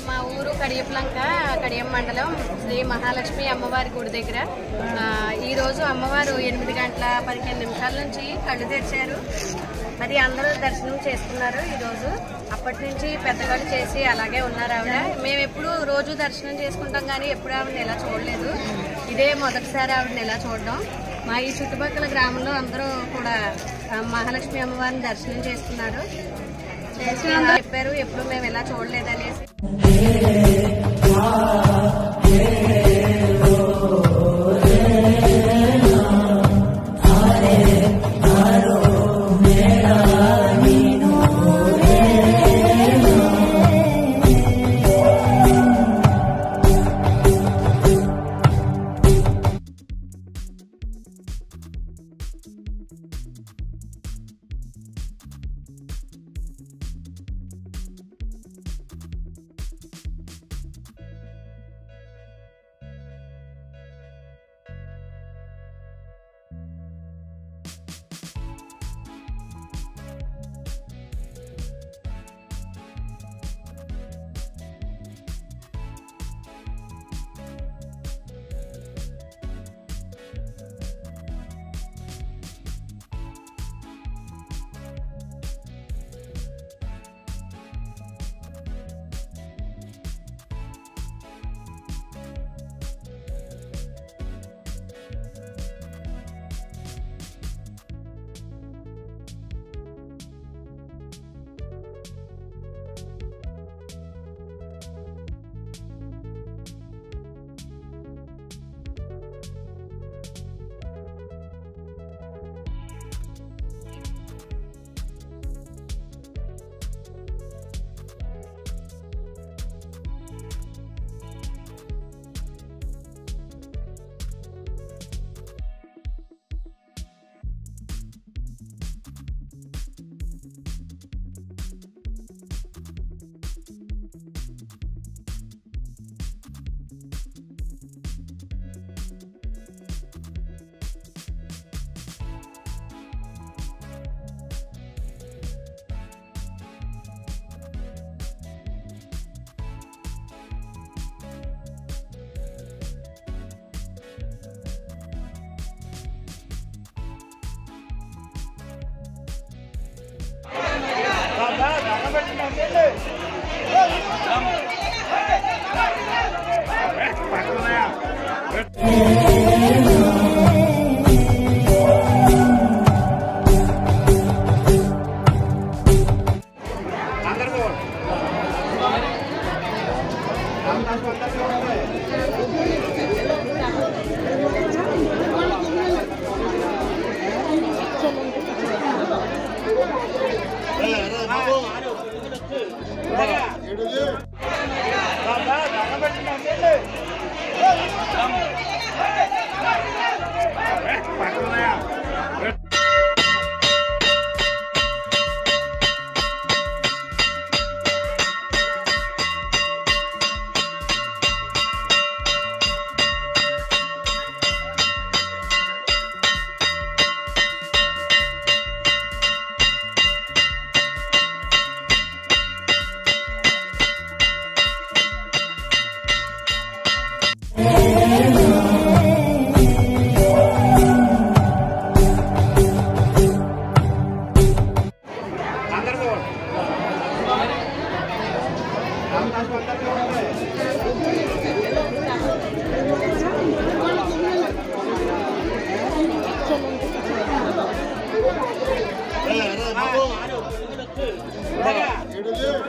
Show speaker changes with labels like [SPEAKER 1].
[SPEAKER 1] మా ఊరు కడియప్లంక కడియం మండలం శ్రీ మహాలక్ష్మి అమ్మవారి గుడి దగ్గర ఆ, ఈ రోజు అమ్మవారు ఎనిమిది గంటల పదిహేను నిమిషాల నుంచి కళ్ళు తెరిచారు అది అందరూ దర్శనం చేసుకున్నారు ఈ రోజు అప్పటి నుంచి పెద్దగాళ్ళు చేసి అలాగే ఉన్నారు ఆవిడ మేము ఎప్పుడు రోజు దర్శనం చేసుకుంటాం కానీ ఎప్పుడు ఆవిడని ఇలా చూడలేదు ఇదే మొదటిసారి ఆవిడని ఇలా చూడడం మా ఈ చుట్టుపక్కల గ్రామంలో అందరూ కూడా ఆ, మహాలక్ష్మి అమ్మవారిని దర్శనం చేసుకున్నారు చేసి చెప్పారు ఎప్పుడు మేము ఇలా చూడలేదనేసి
[SPEAKER 2] ఏడుది